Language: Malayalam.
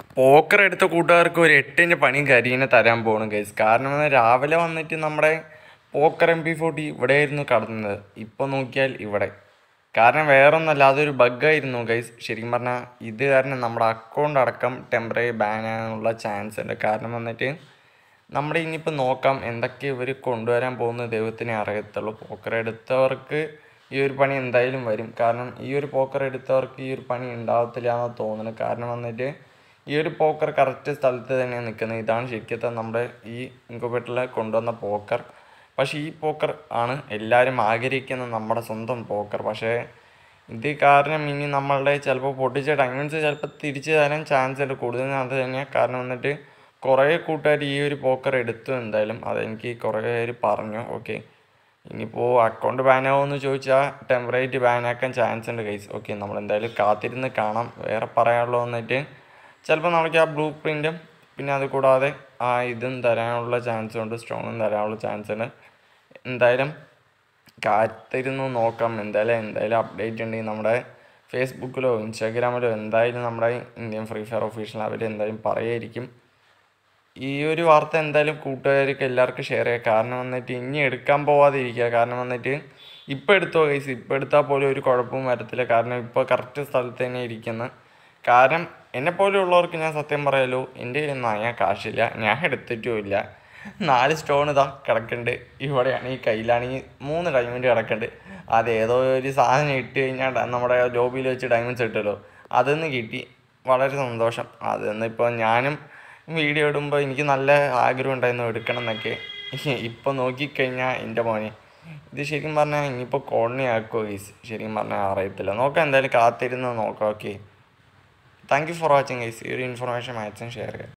പോക്കർ എടുത്ത കൂട്ടുകാർക്ക് ഒരു എട്ടിൻ്റെ പണിയും കരിയിനെ തരാൻ പോകണം ഗൈസ് കാരണം എന്ന് രാവിലെ വന്നിട്ട് നമ്മുടെ പോക്കർ എം പി ഫോർട്ടി ഇവിടെയായിരുന്നു കടന്നത് ഇപ്പോൾ നോക്കിയാൽ ഇവിടെ കാരണം വേറൊന്നല്ല അതൊരു ബഗ്ഗായിരുന്നു ഗൈസ് ശരിക്കും പറഞ്ഞാൽ ഇത് കാരണം നമ്മുടെ അക്കൗണ്ട് അടക്കം ടെമ്പററി ബാൻ ആകാനുള്ള ചാൻസ് ഉണ്ട് കാരണം വന്നിട്ട് നമ്മുടെ ഇനിയിപ്പോൾ നോക്കാം എന്തൊക്കെ ഇവർ കൊണ്ടുവരാൻ പോകുന്ന ദൈവത്തിനെ അറിയത്തുള്ളൂ പോക്കർ എടുത്തവർക്ക് ഈ ഒരു പണി എന്തായാലും വരും കാരണം ഈ ഒരു പോക്കർ എടുത്തവർക്ക് ഈ ഒരു പണി ഉണ്ടാവത്തില്ല എന്നാണ് തോന്നുന്നത് കാരണം വന്നിട്ട് ഈ ഒരു പോക്കർ കറക്റ്റ് സ്ഥലത്ത് തന്നെയാണ് നിൽക്കുന്നത് ഇതാണ് ശരിക്കത്തെ നമ്മുടെ ഈ ഇൻക്യുബേറ്ററിൽ കൊണ്ടുവന്ന പോക്കർ പക്ഷേ ഈ പോക്കർ ആണ് എല്ലാവരും ആഗ്രഹിക്കുന്ന നമ്മുടെ സ്വന്തം പോക്കർ പക്ഷേ ഇത് കാരണം ഇനി നമ്മളുടെ ചിലപ്പോൾ പൊട്ടിച്ച ഡയമണ്ട്സ് ചിലപ്പോൾ തിരിച്ചു തരാൻ ചാൻസ് ഉണ്ട് കൂടുതൽ അത് തന്നെയാണ് കാരണം വന്നിട്ട് കുറേ കൂട്ടുകാർ ഈ ഒരു പോക്കർ എടുത്തു എന്തായാലും അതെനിക്ക് കുറേ പേര് പറഞ്ഞു ഓക്കെ ഇനിയിപ്പോൾ അക്കൗണ്ട് ബാൻ ആവുമെന്ന് ചോദിച്ചാൽ ടെമ്പറേറ്റ് ബാൻ ആക്കാൻ ചാൻസ് ഉണ്ട് ഗൈസ് ഓക്കെ നമ്മൾ എന്തായാലും കാത്തിരുന്ന് കാണാം വേറെ പറയാനുള്ളത് വന്നിട്ട് ചിലപ്പോൾ നമുക്ക് ആ ബ്ലൂ പ്രിൻറ്റും പിന്നെ അത് കൂടാതെ ആ ഇതും തരാനുള്ള ചാൻസ് ഉണ്ട് സ്റ്റോണും തരാനുള്ള ചാൻസ് ഉണ്ട് എന്തായാലും കാത്തിരുന്ന് നോക്കാം എന്തായാലും എന്തായാലും അപ്ഡേറ്റ് ഉണ്ടെങ്കിൽ നമ്മുടെ ഫേസ്ബുക്കിലോ ഇൻസ്റ്റാഗ്രാമിലോ എന്തായാലും നമ്മുടെ ഇന്ത്യൻ ഫ്രീ ഫയർ ഒഫീഷ്യൽ അവർ എന്തായാലും പറയുമായിരിക്കും ഈ ഒരു വാർത്ത എന്തായാലും കൂട്ടുകാർക്ക് എല്ലാവർക്കും ഷെയർ ചെയ്യുക കാരണം വന്നിട്ട് ഇനി എടുക്കാൻ പോവാതിരിക്കുക കാരണം വന്നിട്ട് ഇപ്പോൾ എടുത്തോ കൈസ് ഇപ്പോൾ എടുത്താൽ പോലും ഒരു കുഴപ്പവും വരത്തില്ല കാരണം ഇപ്പോൾ കറക്റ്റ് സ്ഥലത്ത് തന്നെ ഇരിക്കുന്ന കാരണം എന്നെ പോലെയുള്ളവർക്ക് ഞാൻ സത്യം പറയാലോ എൻ്റെ കയ്യിൽ നയാ കാശില്ല ഞാൻ എടുത്തിട്ടുമില്ല നാല് സ്റ്റോൺ ഇതാ കിടക്കുന്നുണ്ട് ഇവിടെയാണ് ഈ കയ്യിലാണെങ്കിൽ മൂന്ന് ഡയമണ്ട് കിടക്കുന്നുണ്ട് അത് ഏതോ ഒരു സാധനം ഇട്ട് കഴിഞ്ഞാൽ ഡ- നമ്മുടെ ലോബിയിൽ വെച്ച് ഡയമണ്ട്സ് ഇട്ടല്ലോ അതൊന്ന് കിട്ടി വളരെ സന്തോഷം അതൊന്ന് ഇപ്പോൾ ഞാനും വീഡിയോ ഇടുമ്പോൾ എനിക്ക് നല്ല ആഗ്രഹം ഉണ്ടായിരുന്നു എടുക്കണം എന്നൊക്കെ ഇപ്പോൾ നോക്കിക്കഴിഞ്ഞാൽ എൻ്റെ മോനെ ഇത് ശരിക്കും പറഞ്ഞാൽ ഇനിയിപ്പോൾ കോളനി ആക്കുമോ ഗൈസ് ശരിക്കും പറഞ്ഞാൽ അറിയത്തില്ല നോക്കാം എന്തായാലും കാത്തിരുന്ന് നോക്കാം okay thank you for watching guys ഈ ഒരു ഇൻഫർമേഷൻ മാക്സിമം ഷെയർ ചെയ്യാം